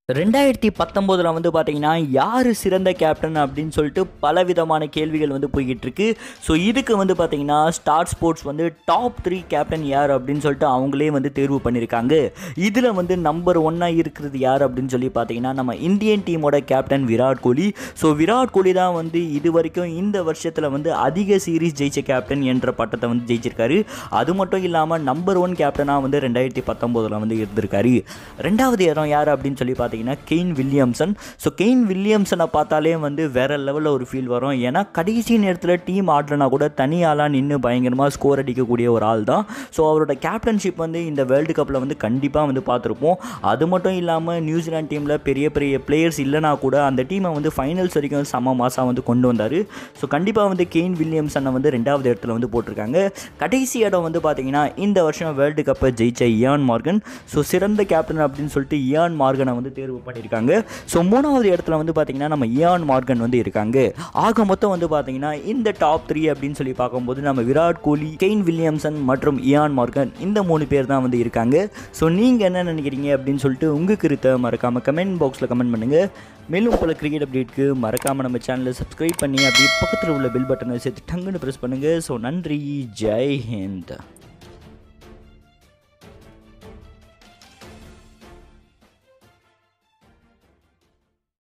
ரெண்டாயிரத்தி பத்தொம்போதில் வந்து பார்த்தீங்கன்னா யார் சிறந்த கேப்டன் அப்படின்னு சொல்லிட்டு பலவிதமான கேள்விகள் வந்து போய்கிட்டு இருக்கு ஸோ இதுக்கு வந்து பார்த்தீங்கன்னா ஸ்டார் ஸ்போர்ட்ஸ் வந்து டாப் த்ரீ கேப்டன் யார் அப்படின்னு சொல்லிட்டு அவங்களே வந்து தேர்வு பண்ணியிருக்காங்க இதில் வந்து நம்பர் ஒன்னாக இருக்கிறது யார் அப்படின்னு சொல்லி பார்த்தீங்கன்னா நம்ம இந்தியன் டீமோட கேப்டன் விராட் கோலி ஸோ விராட் கோலி தான் வந்து இது வரைக்கும் இந்த வருஷத்தில் வந்து அதிக சீரீஸ் ஜெயிச்ச கேப்டன் என்ற பட்டத்தை வந்து ஜெயிச்சிருக்காரு அது மட்டும் இல்லாமல் நம்பர் ஒன் கேப்டனாக வந்து ரெண்டாயிரத்தி பத்தொம்போதில் வந்து இருந்திருக்காரு ரெண்டாவது இடம் யார் அப்படின்னு சொல்லி பார்த்தீங்கன்னா கெயின் வில்லியம்சன் ஸோ கெயின் வில்லியம்சனை பார்த்தாலே வந்து வேற லெவலில் ஒரு ஃபீல் வரும் ஏன்னா கடைசி நேரத்தில் டீம் ஆடுறனா கூட தனியாளாக நின்று பயங்கரமாக ஸ்கோர் அடிக்கக்கூடிய ஒரு ஆள் தான் ஸோ அவரோட கேப்டன்ஷிப் வந்து இந்த வேர்ல்டு கப்பில் வந்து கண்டிப்பாக வந்து பார்த்துருப்போம் அது மட்டும் இல்லாமல் நியூசிலாந்து டீமில் பெரிய பெரிய பிளேயர்ஸ் இல்லைனா கூட அந்த டீமை வந்து ஃபைனல்ஸ் வரைக்கும் செம மாசாக வந்து கொண்டு வந்தார் ஸோ கண்டிப்பாக வந்து கெயின் வில்லியம்சனை வந்து ரெண்டாவது இடத்துல வந்து போட்டிருக்காங்க கடைசி இடம் வந்து பார்த்தீங்கன்னா இந்த வருஷம் வேர்ல்டு கப்பை ஜெயிச்ச இயான் மார்கன் ஸோ சிறந்த கேப்டன் அப்படின்னு சொல்லிட்டு இயான் மார்கனை வந்து தேர்வு பண்ணியிருக்காங்க ஸோ மூணாவது இடத்துல வந்து பார்த்தீங்கன்னா நம்ம இயான் மார்கன் வந்து இருக்காங்க ஆக மொத்தம் வந்து பார்த்தீங்கன்னா இந்த டாப் த்ரீ அப்படின்னு சொல்லி பார்க்கும்போது நம்ம விராட் கோலி கெயின் வில்லியம்சன் மற்றும் இயான் மார்கன் இந்த மூணு பேர் தான் வந்து இருக்காங்க ஸோ நீங்கள் என்ன நினைக்கிறீங்க அப்படின்னு சொல்லிட்டு உங்கள் கருத்தை மறக்காமல் கமெண்ட் பாக்ஸில் கமெண்ட் பண்ணுங்கள் மேலும் பல கிரிக்கெட் அப்டேட்க்கு மறக்காமல் நம்ம சேனலை சப்ஸ்கிரைப் பண்ணி அப்படியே பக்கத்தில் உள்ள பெல் பட்டனை சேர்த்து டங்குன்னு ப்ரெஸ் பண்ணுங்கள் ஸோ நன்றி ஜெய் ஹிந்த்